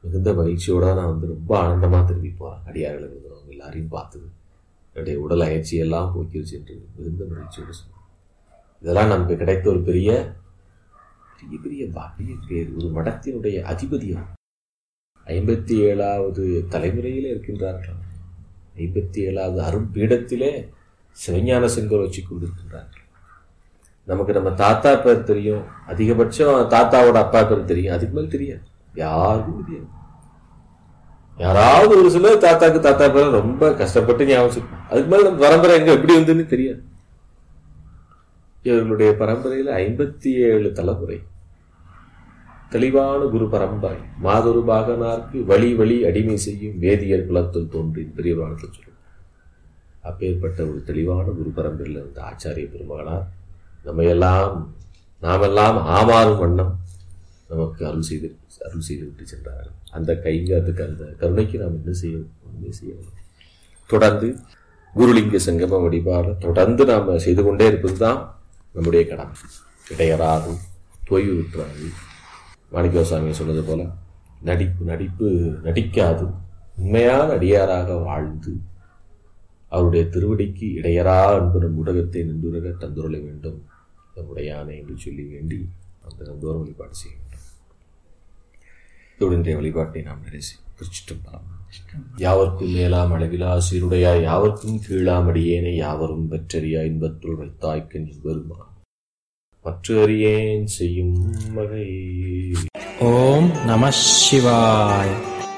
மிகுந்த மகிழ்ச்சியோட நான் வந்து ரொம்ப ஆனந்தமா திரும்பி போறேன் அடியார்களை இருந்தவங்க எல்லாரையும் பார்த்தது என்னுடைய உடல் அயற்சி எல்லாம் போக்கிருச்சு என்று மிகுந்த மகிழ்ச்சியோடு சொன்னேன் இதெல்லாம் நமக்கு கிடைத்த ஒரு பெரிய பெரிய பெரிய பாக்கிய பேர் ஒரு மடத்தினுடைய அதிபதி அவர் ஐம்பத்தி ஏழாவது தலைமுறையிலே இருக்கின்றார்கள் ஐம்பத்தி ஏழாவது அரும்பீடத்திலே சிவஞான செங்கோல் வச்சு கொண்டிருக்கின்றார்கள் நமக்கு நம்ம தாத்தா பேர் தெரியும் அதிகபட்சம் தாத்தாவோட அப்பா பேர் தெரியும் அதுக்கு மேல் தெரியாது யாருக்கும் தெரியாது யாராவது ஒரு சிலர் தாத்தாக்கு தாத்தா பேர் ரொம்ப கஷ்டப்பட்டு ஞாபகம் வச்சிருப்பாங்க. அதுக்கு மேல நம்ம பரம்பரை எங்க எப்படி வந்துன்னு தெரியாது இவர்களுடைய பரம்பரையில ஐம்பத்தி ஏழு தலைமுறை தெளிவான குரு பரம்பரை மாதொரு பாகனார்க்கு வழி வழி அடிமை செய்யும் வேதியர் குலத்தில் தோன்றி பெரிய புராணத்தில் சொல்லுவோம் அப்பேற்பட்ட ஒரு தெளிவான குரு பரம்பரையில் இருந்த ஆச்சாரிய பெருமகனார் நம்ம எல்லாம் நாமெல்லாம் ஆமாறும் வண்ணம் நமக்கு அருள் செய்து அருள் செய்து விட்டு சென்றார்கள் அந்த கைங்க அதுக்கு அந்த கருணைக்கு நாம் என்ன செய்ய ஒன்றுமே செய்யணும் தொடர்ந்து குருலிங்க சங்கம வழிபாடு தொடர்ந்து நாம் செய்து கொண்டே இருப்பது தான் நம்முடைய கடமை இடையராது தொய்வு விட்டுறாது மாணிக்கவாசாமி சொன்னது போல நடிப்பு நடிப்பு நடிக்காது உண்மையான அடியாராக வாழ்ந்து அவருடைய திருவடிக்கு இடையரா அன்பு நம் உலகத்தை நின்றுரக தந்துருள வேண்டும் நம்முடைய யானை என்று சொல்லி வேண்டி அந்த நந்தோரம் வழிபாடு செய்ய வேண்டும் இதோடு இன்றைய வழிபாட்டை நாம் நிறைசி திருச்சிட்டம் யாவர்க்கும் மேலாம் அளவிலா சீருடையாய் யாவர்க்கும் கீழாம் அடியேனை யாவரும் பெற்றறியா இன்பத்துள் வைத்தாய்க்கு நீ வருமா மற்ற அறியேன் செய்யும் வகை ஓம் நம சிவாய்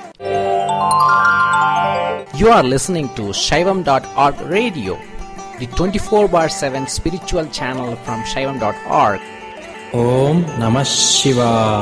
You are listening to Shaivam.org radio, the 24 bar 7 spiritual channel from Shaivam.org. ஓம் நம சிவாய்